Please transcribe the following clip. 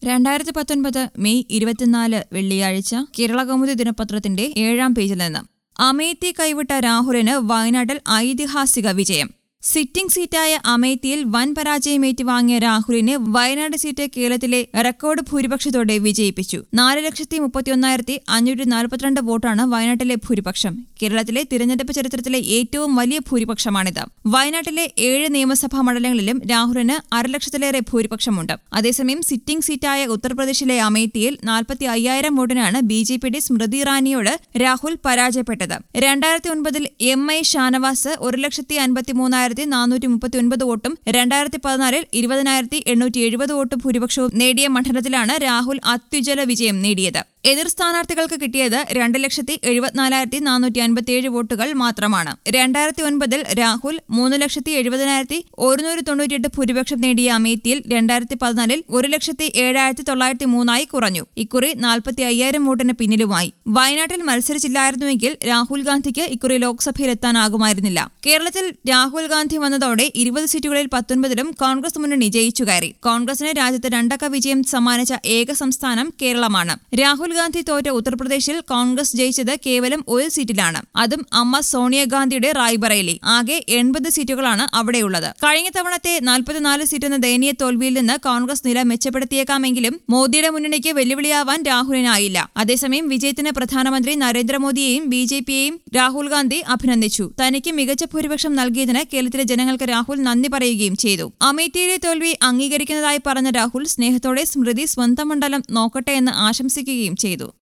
രണ്ടായിരത്തി പത്തൊൻപത് മെയ് ഇരുപത്തിനാല് വെള്ളിയാഴ്ച കേരള കൗമുദി ദിനപത്രത്തിന്റെ ഏഴാം പേജിൽ നിന്ന് അമേത്തി കൈവിട്ട രാഹുലിന് വയനാട്ടിൽ ഐതിഹാസിക വിജയം സിറ്റിംഗ് സീറ്റായ അമേത്തിയിൽ വൻ പരാജയം ഏറ്റുവാങ്ങിയ രാഹുലിനെ വയനാട് സീറ്റ് കേരളത്തിലെ റെക്കോർഡ് ഭൂരിപക്ഷത്തോടെ വിജയിപ്പിച്ചു നാല് ലക്ഷത്തി മുപ്പത്തിയൊന്നായിരത്തി അഞ്ഞൂറ്റി നാൽപ്പത്തിരണ്ട് വോട്ടാണ് വയനാട്ടിലെ ഭൂരിപക്ഷം കേരളത്തിലെ തിരഞ്ഞെടുപ്പ് ചരിത്രത്തിലെ ഏറ്റവും വലിയ ഭൂരിപക്ഷമാണിത് വയനാട്ടിലെ ഏഴ് നിയമസഭാ മണ്ഡലങ്ങളിലും രാഹുലിന് അരലക്ഷത്തിലേറെ ഭൂരിപക്ഷമുണ്ട് അതേസമയം സിറ്റിംഗ് സീറ്റായ ഉത്തർപ്രദേശിലെ അമേത്തിയിൽ നാൽപ്പത്തി അയ്യായിരം വോട്ടിനാണ് ബി ജെ പിയുടെ സ്മൃതി ഇറാനിയോട് രാഹുൽ പരാജയപ്പെട്ടത് രണ്ടായിരത്തി ഒൻപതിൽ എം ഐ ഷാനവാസ് ഒരു ലക്ഷത്തി അൻപത്തി മൂന്നായിരത്തി നാനൂറ്റി മുപ്പത്തി ഒൻപത് വോട്ടും രണ്ടായിരത്തി പതിനാലിൽ ഇരുപതിനായിരത്തി എണ്ണൂറ്റി എഴുപത് വോട്ട് ഭൂരിപക്ഷവും നേടിയ മണ്ഡലത്തിലാണ് രാഹുൽ അത്യുജ്വല വിജയം നേടിയത് എതിർ സ്ഥാനാർത്ഥികൾക്ക് കിട്ടിയത് രണ്ട് ലക്ഷത്തി എഴുപത്തിനാലായിരത്തി നാനൂറ്റി അൻപത്തിയേഴ് വോട്ടുകൾ മാത്രമാണ് രണ്ടായിരത്തി ഒൻപതിൽ രാഹുൽ മൂന്ന് ലക്ഷത്തി എഴുപതിനായിരത്തി ഒരുന്നൂറ്റി തൊണ്ണൂറ്റിയെട്ട് ഭൂരിപക്ഷം നേടിയ അമേത്തിയിൽ രണ്ടായിരത്തി പതിനാലിൽ ഒരു ലക്ഷത്തി ഏഴായിരത്തി തൊള്ളായിരത്തി മൂന്നായി കുറഞ്ഞു ഇക്കുറി നാൽപ്പത്തി അയ്യായിരം വോട്ടിന് പിന്നിലുമായി വയനാട്ടിൽ മത്സരിച്ചില്ലായിരുന്നുവെങ്കിൽ രാഹുൽ ഗാന്ധിക്ക് ഇക്കുറി ലോക്സഭയിൽ എത്താനാകുമായിരുന്നില്ല കേരളത്തിൽ രാഹുൽ ഗാന്ധി വന്നതോടെ ഇരുപത് സീറ്റുകളിൽ പത്തൊൻപതിലും കോൺഗ്രസ് മുന്നണി ജയിച്ചു കയറി കോൺഗ്രസിന് രാജ്യത്ത് രണ്ടക്ക വിജയം സമ്മാനിച്ച ഏക സംസ്ഥാനം കേരളമാണ് രാഹുൽ ഗാന്ധി തോറ്റ ഉത്തർപ്രദേശിൽ കോൺഗ്രസ് ജയിച്ചത് കേവലം ഒരു സീറ്റിലാണ് അതും അമ്മ സോണിയാഗാന്ധിയുടെ റായ്ബറേലി ആകെ എൺപത് സീറ്റുകളാണ് അവിടെയുള്ളത് കഴിഞ്ഞ തവണത്തെ നാൽപ്പത്തിനാല് സീറ്റെന്ന ദയനീയ തോൽവിയിൽ നിന്ന് കോൺഗ്രസ് നില മെച്ചപ്പെടുത്തിയേക്കാമെങ്കിലും മോദിയുടെ മുന്നണിക്ക് വെല്ലുവിളിയാവാൻ രാഹുലിനായില്ല അതേസമയം വിജയത്തിന് പ്രധാനമന്ത്രി നരേന്ദ്രമോദിയെയും ബി ജെ പിയെയും രാഹുൽ ഗാന്ധി അഭിനന്ദിച്ചു തനിക്ക് മികച്ച ഭൂരിപക്ഷം നൽകിയതിന് കേരളത്തിലെ ജനങ്ങൾക്ക് രാഹുൽ നന്ദി പറയുകയും ചെയ്തു അമേത്തിയിലെ തോൽവി അംഗീകരിക്കുന്നതായി പറഞ്ഞ രാഹുൽ സ്നേഹത്തോടെ സ്മൃതി സ്വന്തം മണ്ഡലം നോക്കട്ടെ എന്ന് ആശംസിക്കുകയും ചെയ്തു